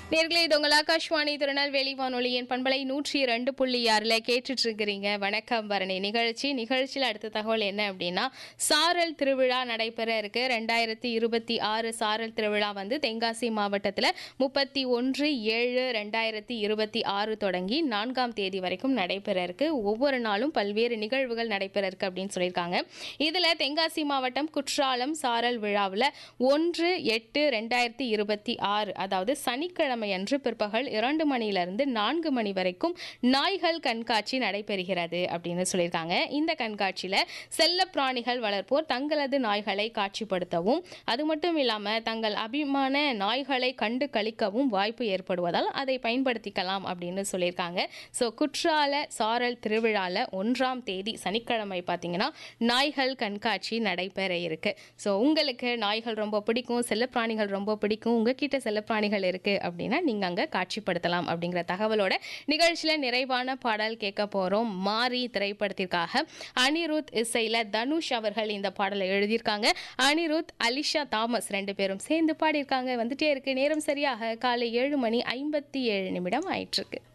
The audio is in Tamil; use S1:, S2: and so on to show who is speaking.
S1: நேர்களே இது உங்கள் ஆகாஷ்வாணி திருநெல்வேலி வானொலியின் பண்பலை நூற்றி ரெண்டு புள்ளி ஆறில் கேட்டுட்டு இருக்கிறீங்க வணக்கம் பரணி நிகழ்ச்சி நிகழ்ச்சியில் அடுத்த தகவல் என்ன அப்படின்னா சாரல் திருவிழா நடைபெற இருக்கு ரெண்டாயிரத்தி இருபத்தி ஆறு சாரல் திருவிழா வந்து தென்காசி மாவட்டத்தில் முப்பத்தி ஒன்று ஏழு ரெண்டாயிரத்தி இருபத்தி ஆறு தொடங்கி நான்காம் தேதி வரைக்கும் நடைபெற இருக்கு ஒவ்வொரு நாளும் பல்வேறு நிகழ்வுகள் நடைபெற இருக்கு அப்படின்னு சொல்லியிருக்காங்க இதில் தென்காசி மாவட்டம் குற்றாலம் சாரல் விழாவில் ஒன்று எட்டு ரெண்டாயிரத்தி இருபத்தி ஆறு அதாவது சனிக்கிழமை அன்று பிற்பகல் இரண்டு மணியிலிருந்து நான்கு மணி வரைக்கும் நாய்கள் கண்காட்சி நடைபெறுகிறது அப்படின்னு சொல்லியிருக்காங்க இந்த கண்காட்சியில் செல்ல பிராணிகள் வளர்ப்போர் தங்களது நாய்களை காட்சிப்படுத்தவும் அது மட்டும் இல்லாமல் தங்கள் அபிமான நாய்களை கண்டு கழிக்கவும் வாய்ப்பு ஏற்படுவதால் அதை பயன்படுத்திக்கலாம் அப்படின்னு சொல்லியிருக்காங்க ஸோ குற்றால சாரல் திருவிழாவில் ஒன்றாம் தேதி சனிக்கிழமை பார்த்தீங்கன்னா நாய்கள் கண்காட்சி நடைபெற இருக்கு ஸோ உங்களுக்கு நாய்கள் ரொம்ப பிடிக்கும் செல்லப்பிராணிகள் ரொம்ப பிடிக்கும் உங்ககிட்ட செல்லப்பிராணிகள் இருக்கு அப்படின்னா நீங்கள் அங்கே காட்சிப்படுத்தலாம் அப்படிங்கிற தகவலோட நிகழ்ச்சியில் நிறைவான பாடல் கேட்க போகிறோம் மாரி திரைப்படத்திற்காக அனிருத் இசையில் தனுஷ் அவர்கள் இந்த பாடலை எழுதியிருக்காங்க அனிருத் அலிஷா தாமஸ் ரெண்டு பேரும் சேர்ந்து பாடியிருக்காங்க வந்துட்டே இருக்கு நேரம் சரியாக காலை ஏழு மணி ஐம்பத்தி ஏழு நிமிடம் ஆயிட்டிருக்கு